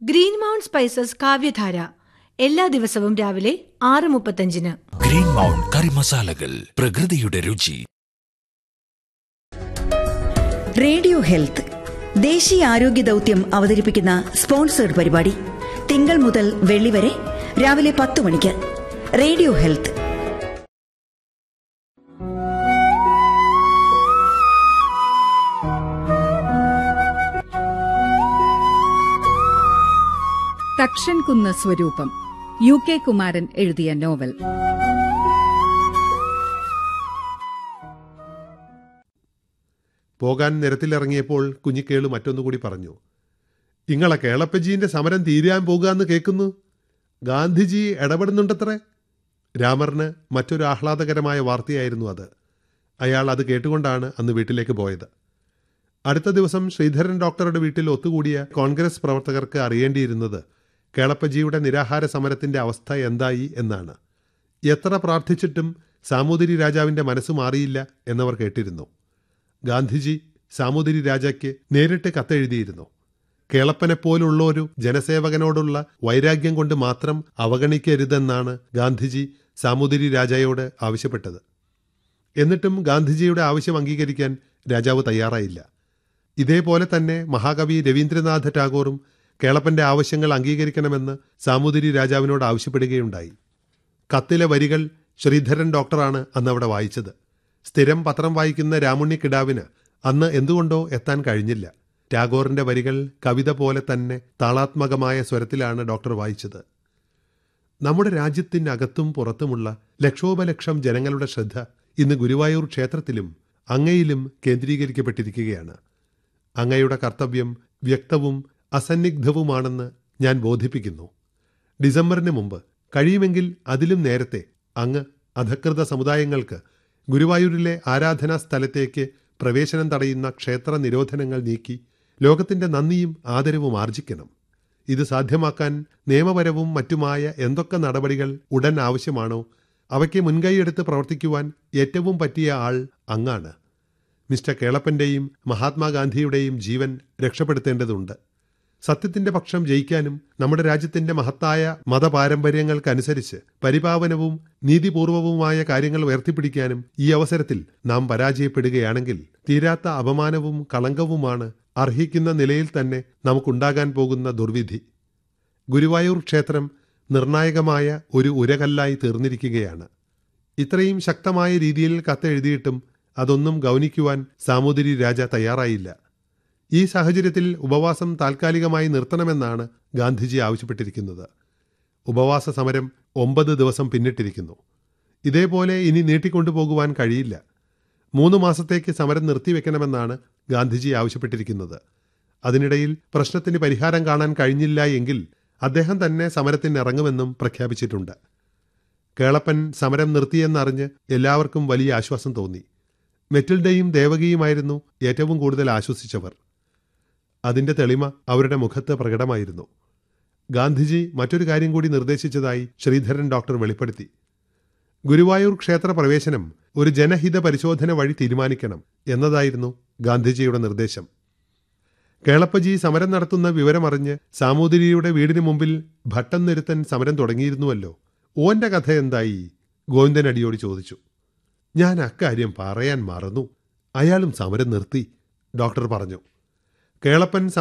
green mount spices കാവ്യധാര എല്ലാ ദിവസവും രാവിലെ ആറ് മുപ്പത്തഞ്ചിന് ഗ്രീൻ മൗണ്ട് കറി മസാലകൾ പ്രകൃതിയുടെ രുചി റേഡിയോ ഹെൽത്ത് ദേശീയ ആരോഗ്യ ദൗത്യം അവതരിപ്പിക്കുന്ന സ്പോൺസേഡ് പരിപാടി തിങ്കൾ മുതൽ വെള്ളി വരെ രാവിലെ പത്ത് മണിക്ക് റേഡിയോ ഹെൽത്ത് തക്ഷൻ കുന്ന് സ്വരൂപം യു കെ കുമാരൻ എഴുതിയ നോവൽ പോകാൻ നിരത്തിലിറങ്ങിയപ്പോൾ കുഞ്ഞിക്കേളു മറ്റൊന്നുകൂടി പറഞ്ഞു ഇങ്ങളെ കേളപ്പജീന്റെ സമരം തീരാൻ പോകുകയെന്ന് കേൾക്കുന്നു ഗാന്ധിജി ഇടപെടുന്നുണ്ടത്രേ രാമറിന് മറ്റൊരു ആഹ്ലാദകരമായ വാർത്തയായിരുന്നു അത് അയാൾ അത് കേട്ടുകൊണ്ടാണ് അന്ന് വീട്ടിലേക്ക് പോയത് അടുത്ത ദിവസം ശ്രീധരൻ ഡോക്ടറുടെ വീട്ടിൽ ഒത്തുകൂടിയ കോൺഗ്രസ് പ്രവർത്തകർക്ക് അറിയേണ്ടിയിരുന്നത് കേളപ്പജിയുടെ നിരാഹാര സമരത്തിന്റെ അവസ്ഥ എന്തായി എന്നാണ് എത്ര പ്രാർത്ഥിച്ചിട്ടും സാമൂതിരി രാജാവിന്റെ മനസ്സ് മാറിയില്ല എന്നവർ കേട്ടിരുന്നു ഗാന്ധിജി സാമൂതിരി രാജയ്ക്ക് നേരിട്ട് കത്തെഴുതിയിരുന്നു കേളപ്പനെപ്പോലുള്ള ഒരു ജനസേവകനോടുള്ള വൈരാഗ്യം കൊണ്ട് മാത്രം അവഗണിക്കരുതെന്നാണ് ഗാന്ധിജി സാമൂതിരി രാജായോട് ആവശ്യപ്പെട്ടത് എന്നിട്ടും ഗാന്ധിജിയുടെ ആവശ്യം അംഗീകരിക്കാൻ രാജാവ് തയ്യാറായില്ല ഇതേപോലെ തന്നെ മഹാകവി രവീന്ദ്രനാഥ ടാഗോറും കേളപ്പന്റെ ആവശ്യങ്ങൾ അംഗീകരിക്കണമെന്ന് സാമൂതിരി രാജാവിനോട് ആവശ്യപ്പെടുകയുണ്ടായി കത്തിലെ വരികൾ ശ്രീധരൻ ഡോക്ടറാണ് അന്ന് അവിടെ വായിച്ചത് സ്ഥിരം പത്രം വായിക്കുന്ന രാമുണ്ണി കിടാവിന് അന്ന് എന്തുകൊണ്ടോ എത്താൻ കഴിഞ്ഞില്ല ടാഗോറിന്റെ വരികൾ കവിത പോലെ തന്നെ താളാത്മകമായ സ്വരത്തിലാണ് ഡോക്ടർ വായിച്ചത് നമ്മുടെ രാജ്യത്തിനകത്തും പുറത്തുമുള്ള ലക്ഷോപലക്ഷം ജനങ്ങളുടെ ശ്രദ്ധ ഇന്ന് ഗുരുവായൂർ ക്ഷേത്രത്തിലും അങ്ങയിലും കേന്ദ്രീകരിക്കപ്പെട്ടിരിക്കുകയാണ് അങ്ങയുടെ കർത്തവ്യം വ്യക്തവും അസന്നിഗ്ധവുമാണെന്ന് ഞാൻ ബോധിപ്പിക്കുന്നു ഡിസംബറിന് മുമ്പ് കഴിയുമെങ്കിൽ അതിലും നേരത്തെ അങ്ങ് അധകൃത സമുദായങ്ങൾക്ക് ഗുരുവായൂരിലെ ആരാധനാ സ്ഥലത്തേക്ക് പ്രവേശനം തടയുന്ന ക്ഷേത്ര നിരോധനങ്ങൾ നീക്കി ലോകത്തിന്റെ നന്ദിയും ആദരവും ആർജിക്കണം ഇത് സാധ്യമാക്കാൻ നിയമപരവും മറ്റുമായ എന്തൊക്കെ നടപടികൾ ഉടൻ ആവശ്യമാണോ അവയ്ക്ക് മുൻകൈയെടുത്ത് പ്രവർത്തിക്കുവാൻ ഏറ്റവും പറ്റിയ ആൾ അങ്ങാണ് മിസ്റ്റർ കേളപ്പന്റെയും മഹാത്മാഗാന്ധിയുടെയും ജീവൻ രക്ഷപ്പെടുത്തേണ്ടതുണ്ട് സത്യത്തിന്റെ പക്ഷം ജയിക്കാനും നമ്മുടെ രാജ്യത്തിന്റെ മഹത്തായ മതപാരമ്പര്യങ്ങൾക്കനുസരിച്ച് പരിപാവനവും നീതിപൂർവവുമായ കാര്യങ്ങൾ ഉയർത്തിപ്പിടിക്കാനും ഈ അവസരത്തിൽ നാം പരാജയപ്പെടുകയാണെങ്കിൽ തീരാത്ത അപമാനവും കളങ്കവുമാണ് അർഹിക്കുന്ന നിലയിൽ തന്നെ നമുക്കുണ്ടാകാൻ പോകുന്ന ദുർവിധി ഗുരുവായൂർ ക്ഷേത്രം നിർണായകമായ ഒരു ഉരകല്ലായി തീർന്നിരിക്കുകയാണ് ഇത്രയും ശക്തമായ രീതിയിൽ കത്തെഴുതിയിട്ടും അതൊന്നും ഗൗനിക്കുവാൻ സാമൂതിരി രാജ തയ്യാറായില്ല ഈ സാഹചര്യത്തിൽ ഉപവാസം താൽക്കാലികമായി നിർത്തണമെന്നാണ് ഗാന്ധിജി ആവശ്യപ്പെട്ടിരിക്കുന്നത് ഉപവാസ സമരം ഒമ്പത് ദിവസം പിന്നിട്ടിരിക്കുന്നു ഇതേപോലെ ഇനി നീട്ടിക്കൊണ്ടുപോകുവാൻ കഴിയില്ല മൂന്ന് മാസത്തേക്ക് സമരം നിർത്തിവെക്കണമെന്നാണ് ഗാന്ധിജി ആവശ്യപ്പെട്ടിരിക്കുന്നത് അതിനിടയിൽ പ്രശ്നത്തിന് പരിഹാരം കാണാൻ കഴിഞ്ഞില്ല എങ്കിൽ അദ്ദേഹം തന്നെ സമരത്തിന് ഇറങ്ങുമെന്നും പ്രഖ്യാപിച്ചിട്ടുണ്ട് കേളപ്പൻ സമരം നിർത്തിയെന്നറിഞ്ഞ് എല്ലാവർക്കും വലിയ ആശ്വാസം തോന്നി മെറ്റിൽഡയും ദേവകിയുമായിരുന്നു ഏറ്റവും കൂടുതൽ ആശ്വസിച്ചവർ അതിന്റെ തെളിമ അവരുടെ മുഖത്ത് പ്രകടമായിരുന്നു ഗാന്ധിജി മറ്റൊരു കാര്യം കൂടി നിർദ്ദേശിച്ചതായി ശ്രീധരൻ ഡോക്ടർ വെളിപ്പെടുത്തി ഗുരുവായൂർ ക്ഷേത്ര പ്രവേശനം ഒരു ജനഹിത പരിശോധന വഴി തീരുമാനിക്കണം എന്നതായിരുന്നു ഗാന്ധിജിയുടെ നിർദ്ദേശം കേളപ്പജി സമരം നടത്തുന്ന വിവരമറിഞ്ഞ് സാമൂതിരിയുടെ വീടിന് മുമ്പിൽ ഭട്ടം നിരുത്തൻ സമരം തുടങ്ങിയിരുന്നുവല്ലോ ഓന്റെ കഥ എന്തായി ഗോവിന്ദൻ അടിയോട് ചോദിച്ചു ഞാൻ അക്കാര്യം പറയാൻ മറന്നു അയാളും സമരം നിർത്തി ഡോക്ടർ പറഞ്ഞു കേളപ്പൻ